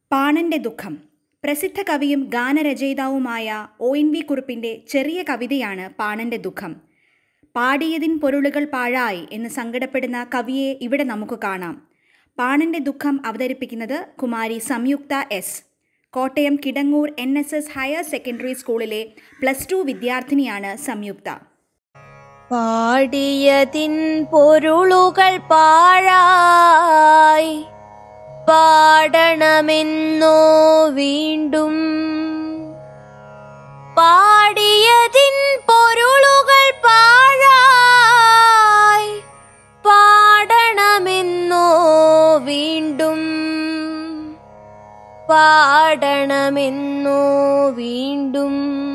പാണന്റെ ദുഃഖം പ്രസിദ്ധ കവിയും ഗാനരചയിതാവുമായ ഒ എൻ വി കുറുപ്പിന്റെ ചെറിയ കവിതയാണ് പാണന്റെ ദുഃഖം പാടിയതിൻ പൊരുളുകൾ പാഴായി എന്ന് സങ്കടപ്പെടുന്ന കവിയെ ഇവിടെ നമുക്ക് കാണാം പാണന്റെ ദുഃഖം അവതരിപ്പിക്കുന്നത് കുമാരി Samyuktha S Kottayam Kidangoor N S S higher secondary സ്കൂളിലെ പ്ലസ് ടു വിദ്യാർത്ഥിനിയാണ് സംയുക്ത പാടിയതിൻ പൊരുളുകൾ പാഴായി പാടണമെന്നോ വീണ്ടും പാടിയതിൻ പൊരുളുകൾ പാഴായി പാടണമെന്നോ വീണ്ടും പാടണമെന്നോ വീണ്ടും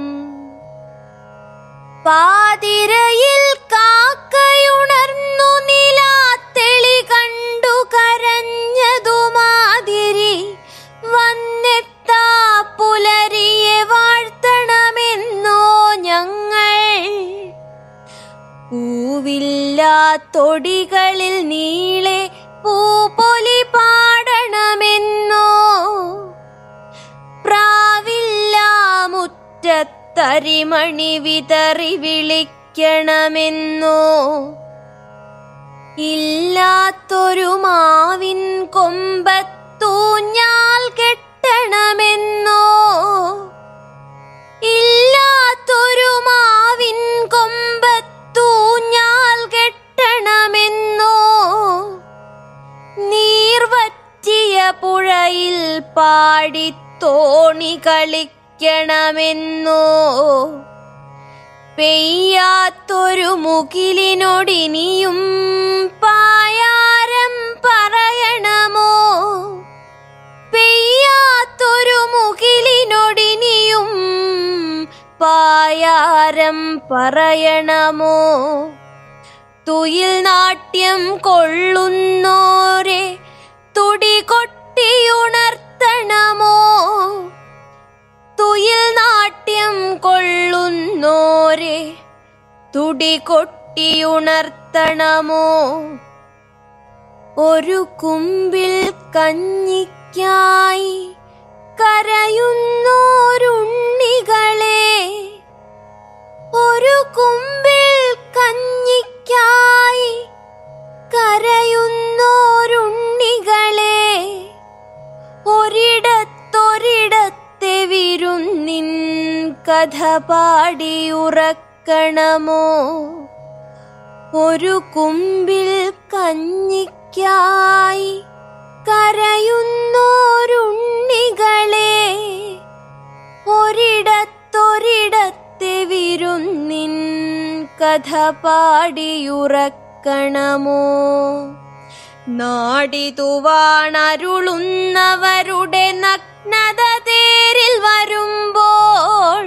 പാതിരയിൽ കാക്കയുണർന്നു നിലാത്തെളി കണ്ടു കരഞ്ഞതുമാതിരി വന്നെത്താ പുലരിയെ വാഴ്ത്തണമെന്നോ ഞങ്ങൾ പൂവില്ലാത്തൊടികളിൽ നീളെ പൂപ്പൊലി പാടണമെന്നോ പ്രാവില്ല മുറ്റത്തരിമണി വിതറി വിളിക്കണമെന്നോ ഇല്ലാത്തൊരു മാവിൻ കൊമ്പത്തൂഞ്ഞാൽ കെട്ടണമെന്നോ ഇല്ലാത്തൊരു മാവിൻ കൊമ്പത്തൂഞ്ഞാൽ കെട്ടണമെന്നോ നീർവറ്റിയ പുഴയിൽ പാടി തോണി കളിക്കണമെന്നോ പെയ്യാത്തൊരു മുകിലിനോടിനിയും പായാരം പറയണമോ പെയ്യാത്തൊരു മുകിലിനൊടിനിയും പായാരം പറയണമോ തുയിൽ നാട്യം കൊള്ളുന്നോരെ തുടി കൊട്ടിയുണർത്തണമോ തുയിൽ നാട്യം കൊള്ളുന്നോരെ തുടി കൊട്ടിയുണർത്തണമോ ഒരു കുമ്പിൽ കഞ്ഞിക്കായി കരയുന്നോരുണ്ണികളെ ഒരു കുമ്പിൽ കഞ്ഞിക്കായി കരയുന്നോരുണ്ണികളെ ഒരിടത്തൊരിടത്തെ വിരുന്നിൻ കഥ പാടിയുറക്കണമോ ഒരു കുമ്പിൽ കഞ്ഞിക്കായി കരയുന്നോരുണ്ണികളെ ഒരിടത്തൊരിടത്തെ വിരുന്നിൻ കഥ പാടിയുറക്കണമോ നാടിതുവാണരുളുന്നവരുടെ നഗ്നത തേരിൽ വരുമ്പോൾ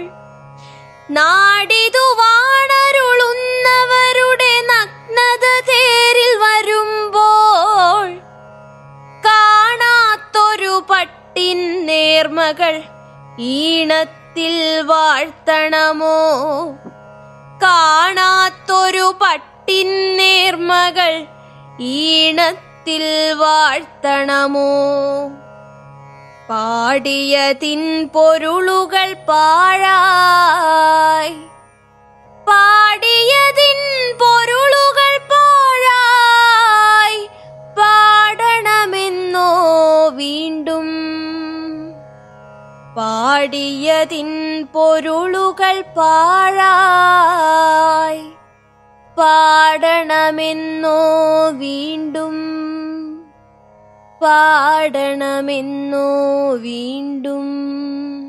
നാടിതുവാണരുളുന്നവരുടെ നഗ്നത തേരിൽ വരുമ്പോൾ കാണാത്തൊരു പട്ടിൻ നേർമകൾ ഈണത്തിൽ വാഴ്ത്തണമോ കാണാത്തൊരു പട്ടിൻ നേർമകൾ ഈണത്തിൽ വാഴ്ത്തണമോ പാടിയതിൻ പൊരുളുകൾ പാഴായി പാടിയതിൻ പൊരുളുകൾ പാഴായി പാടണമെന്നോ വീണ്ടും പാടിയതിൻ പൊരുളുകൾ പാഴായി പാടണമെന്നോ വീണ്ടും പാടണമെന്നോ വീണ്ടും